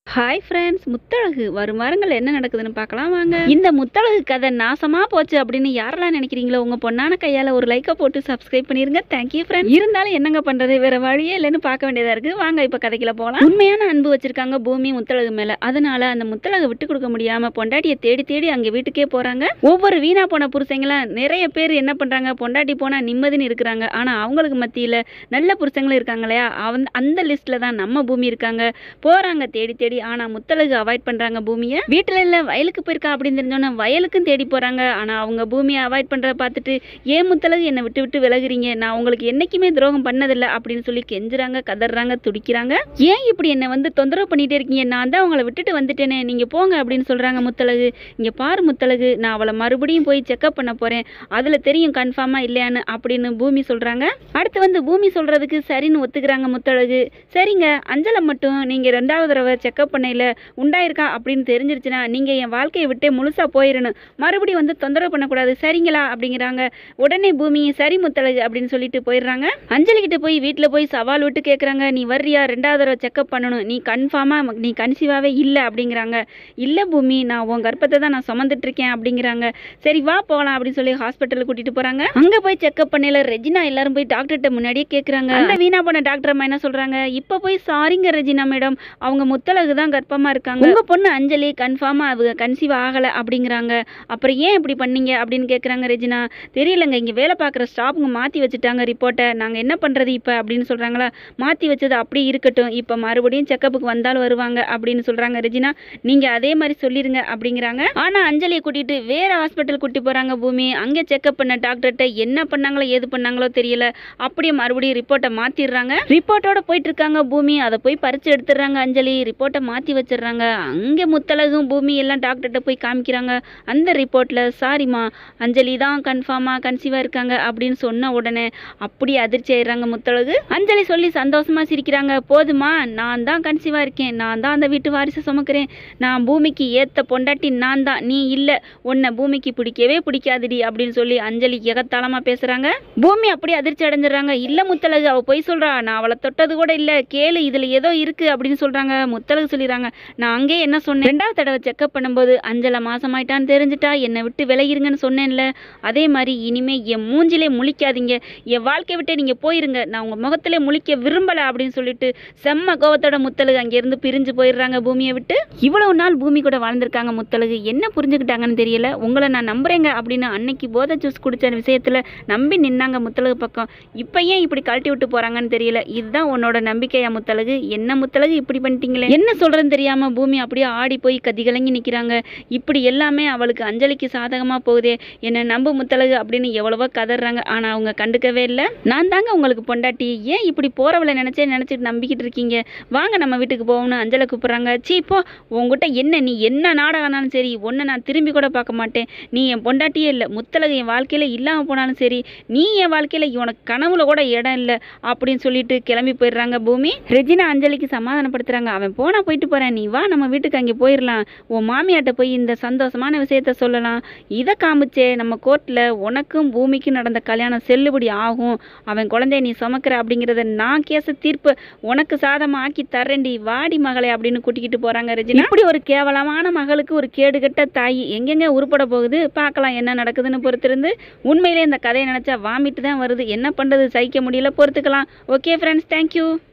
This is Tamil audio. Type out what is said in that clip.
ஹாய் ஃப்ரெண்ட்ஸ் முத்தழகு வரும் வாரங்கள் என்ன நடக்குதுன்னு பார்க்கலாம் வாங்க இந்த முத்தழகு கதை நாசமா போச்சு அப்படின்னு யாரெல்லாம் நினைக்கிறீங்களோ உங்க பொண்ணான கையால ஒரு லைக்கை போட்டு சப்ஸ்கிரைப் பண்ணிருங்க தேங்க்யூ ஃப்ரெண்ட் இருந்தாலும் என்னங்க பண்றது வேற வழியே இல்லைன்னு பார்க்க வேண்டியதா இருக்கு வாங்க இப்ப கதைக்குள்ள போகலாம் உண்மையான அன்பு வச்சிருக்காங்க பூமி முத்தழகு மேல அதனால அந்த முத்தழகு விட்டு கொடுக்க முடியாம பொண்டாட்டியை தேடி தேடி அங்க வீட்டுக்கே போறாங்க ஒவ்வொரு வீணா போன புருஷங்களாம் நிறைய பேர் என்ன பண்றாங்க பொண்டாட்டி போனா நிம்மதின்னு இருக்கிறாங்க ஆனா அவங்களுக்கு மத்தியில நல்ல புருஷங்களும் இருக்காங்க இல்லையா அவன் அந்த லிஸ்ட்ல தான் நம்ம பூமி இருக்காங்க போறாங்க தேடி தேடி ஆனா முத்தழகு அவாய்ட் பண்றாங்க பூமியை வீட்டுல இல்ல வயலுக்கு போயிருக்கா அப்படின்னு தெரிஞ்சோன்னா வயலுக்கும் தேடி போறாங்க ஆனா அவங்க பூமியை அவாய்ட் பண்றத பார்த்துட்டு ஏன் முத்தழகு என்னை விட்டு விட்டு விலகுறீங்க நான் உங்களுக்கு என்னைக்குமே துரோகம் பண்ணதில்லை அப்படின்னு சொல்லி கெஞ்சுறாங்க கதறாங்க துடிக்கிறாங்க ஏன் இப்படி என்னை வந்து தொந்தரவு பண்ணிட்டே இருக்கீங்க நான் தான் உங்களை விட்டுட்டு வந்துட்டேனே நீங்க போங்க அப்படின்னு சொல்றாங்க முத்தழகு இங்க பாரு முத்தழகு நான் அவளை மறுபடியும் போய் செக்அப் பண்ண போறேன் அதுல தெரியும் கன்ஃபார்மா இல்லையான்னு அப்படின்னு பூமி சொல்றாங்க அடுத்து வந்து பூமி சொல்றதுக்கு சரின்னு ஒத்துக்கிறாங்க முத்தழகு சரிங்க அஞ்சலை மட்டும் நீங்க ரெண்டாவது தடவை செக்அப் பண்ணையில உண்டாயிருக்கா அப்படின்னு தெரிஞ்சிருச்சுன்னா நீங்க என் வாழ்க்கையை விட்டே முழுசா போயிடணும் மறுபடியும் வந்து தொந்தரவு பண்ணக்கூடாது சரிங்களா அப்படிங்கிறாங்க உடனே பூமி சரி முத்தழகு அப்படின்னு சொல்லிட்டு போயிடுறாங்க அஞ்சலி கிட்ட போய் வீட்டுல போய் சவால் விட்டு கேக்குறாங்க நீ வர்றியா ரெண்டாவது தடவை செக்அப் பண்ணணும் நீ கன்ஃபார்மா நீ கன்சீவாவே இல்லை அப்படிங்கிறாங்க இல்ல பூமி நான் உன் கர்ப்பத்தை தான் நான் சுமந்துட்டு இருக்கேன் அப்படிங்கிறாங்க சரி வா போகலாம் அப்படின்னு சொல்லி ஹாஸ்பிட்டலுக்கு கூட்டிட்டு போறாங்க அங்க போய் செக்அப் பண்ணல ரெஜினா எல்லாரும் போய் டாக்டர்கிட்ட முன்னாடியே கேக்குறாங்க அந்த வீணா போன டாக்டர் அம்மா என்ன சொல்றாங்க இப்ப போய் சாரிங்க ரெஜினா மேடம் அவங்க முத்தழகு தான் கர்ப்பமா இருக்காங்க உங்க பொண்ணு அஞ்சலி கன்ஃபார்மா அவங்க கன்சீவ் ஆகல அப்படிங்கிறாங்க அப்புறம் ஏன் இப்படி பண்ணீங்க அப்படின்னு கேக்குறாங்க ரெஜினா தெரியலங்க இங்க வேலை பார்க்குற ஸ்டாஃப்ங்க மாத்தி வச்சுட்டாங்க ரிப்போர்ட்டை நாங்க என்ன பண்றது இப்ப அப்படின்னு சொல்றாங்களா மாத்தி வச்சது அப்படி இருக்கட்டும் இப்ப மறுபடியும் செக்கப்புக்கு வந்தாலும் வருவாங்க அப்படின்னு சொல்றாங்க ரெஜினா நீங்க அதே மாதிரி சொல்லிருங்க அப்படிங்கிறாங்க ஆனா அஞ்சலியை கூட்டிட்டு வேற ஹாஸ்பிட்டல் கூட்டி போறாங்க பூமி அங்கே செக்அப் பண்ண டாக்டர்கிட்ட என்ன பண்ணாங்களோ ஏது பண்ணாங்களோ தெரியல அப்படியே மறுபடியும் ரிப்போர்ட்டை மாத்திடுறாங்க ரிப்போர்ட்டோட போயிட்டு இருக்காங்க பூமி அதை போய் பறிச்சு எடுத்துடுறாங்க அஞ்சலி ரிப்போர்ட்டை மாத்தி வச்சிடுறாங்க அங்கே முத்தழகும் பூமி எல்லாம் டாக்டர்கிட்ட போய் காமிக்கிறாங்க அந்த ரிப்போர்ட்ல சாரிம்மா அஞ்சலி தான் கன்ஃபார்மா கன்சீவா இருக்காங்க அப்படின்னு சொன்ன உடனே அப்படியே அதிர்ச்சி ஆயிடுறாங்க முத்தழகு அஞ்சலி சொல்லி சந்தோஷமா சிரிக்கிறாங்க போதுமா நான் தான் கன்சீவா இருக்கேன் நான் தான் அந்த வீட்டு வாரிசை சுமக்கிறேன் நான் பூமிக்கு ஏத்த பொண்டாட்டி நான் தான் நீ இல்ல உன்னை பூமிக்கு பிடிக்கவே பிடிக்காதுடி அப்படின்னு சொல்லி அஞ்சலி எகத்தாளமா பேசுறாங்க பூமி அப்படியே அதிர்ச்சி அடைஞ்சிடுறாங்க இல்ல முத்தழகு அவ பொய் சொல்றா நான் அவளை தொட்டது கூட இல்ல கேளு இதுல ஏதோ இருக்கு அப்படின்னு சொல்றாங்க முத்தழகு சொல்லிடுறாங்க நான் அங்கே என்ன சொன்னேன் ரெண்டாவது தடவை செக்அப் பண்ணும்போது அஞ்சலை மாசமாயிட்டான்னு தெரிஞ்சுட்டா என்னை விட்டு விலகிருங்கன்னு சொன்னேன்ல அதே மாதிரி இனிமே என் மூஞ்சிலே முழிக்காதீங்க என் வாழ்க்கை விட்டே நீங்க போயிருங்க நான் உங்க முகத்திலே முழிக்க விரும்பல அப்படின்னு சொல்லிட்டு செம்ம கோவத்தோட முத்தழகு அங்கிருந்து பிரிஞ்சு போயிடுறாங்க பூமியை விட்டு இவ்வளவு நாள் பூமி கூட வாழ்ந்திருக்காங்க முத்தழகு என்ன புரிஞ்சுக்கிட்டாங்கன்னு தெரியல உங்களை நான் நம்புறேங்க அப்படின்னு அன்னைக்கு போதை ஜூஸ் குடிச்ச விஷயத்துல நம்பி நின்னாங்க முத்தழகு பக்கம் இப்போ ஏன் இப்படி கழட்டி விட்டு போறாங்கன்னு தெரியல இதுதான் உன்னோட நம்பிக்கையா முத்தழகு என்ன முத்தழகு இப்படி பண்ணிட்டீங்களே என்ன சொல்றதுன்னு தெரியாம பூமி அப்படியே ஆடி போய் கதி கலங்கி நிக்கிறாங்க இப்படி எல்லாமே அவளுக்கு அஞ்சலிக்கு சாதகமா போகுதே என்ன நம்பு முத்தழகு அப்படின்னு எவ்வளவோ கதறாங்க ஆனா அவங்க கண்டுக்கவே இல்லை நான் தாங்க உங்களுக்கு பொண்டாட்டி ஏன் இப்படி போறவளை நினைச்சே நினைச்சிட்டு நம்பிக்கிட்டு இருக்கீங்க வாங்க நம்ம வீட்டுக்கு போகணும்னு அஞ்சலை கூப்பிடுறாங்க சீ போ உங்ககிட்ட என்ன நீ என்ன நாடகம் ஆனாலும் சரி ஒன்றை நான் திரும்பி கூட பார்க்க மாட்டேன் நீ என் பொண்டாட்டியே இல்லை முத்தழகு என் வாழ்க்கையில இல்லாம போனாலும் சரி நீ என் வாழ்க்கையில உனக்கு கனவுல கூட இடம் இல்லை அப்படின்னு சொல்லிட்டு கிளம்பி போயிடுறாங்க பூமி ரெஜினா அஞ்சலிக்கு சமாதானப்படுத்துறாங்க அவன் போனா போயிட்டு போறேன் நீ வா நம்ம வீட்டுக்கு அங்கே போயிடலாம் உன் மாமியாட்ட போய் இந்த சந்தோஷமான விஷயத்த சொல்லலாம் இதை காமிச்சே நம்ம கோர்ட்ல உனக்கும் பூமிக்கும் நடந்த கல்யாணம் செல்லுபடி ஆகும் அவன் குழந்தைய நீ சுமக்கிற அப்படிங்கிறத நான் கேச தீர்ப்பு உனக்கு சாதமா ஆக்கி தர்றேன்டி வாடி மகளே அப்படின்னு கூட்டிக்கிட்டு போறாங்க ரெஜினா இப்படி ஒரு கேவலமான மகளுக்கு ஒரு கேடுகட்ட தாய் எங்கெங்க உருப்பட போகுது பார்க்கலாம் என்ன நடக்குதுன்னு பொறுத்திருந்து உண்மையிலே இந்த கதையை நினைச்சா வாமிட்டு தான் வருது என்ன பண்றது சகிக்க முடியல பொறுத்துக்கலாம் ஓகே ஃப்ரெண்ட்ஸ் தேங்க்யூ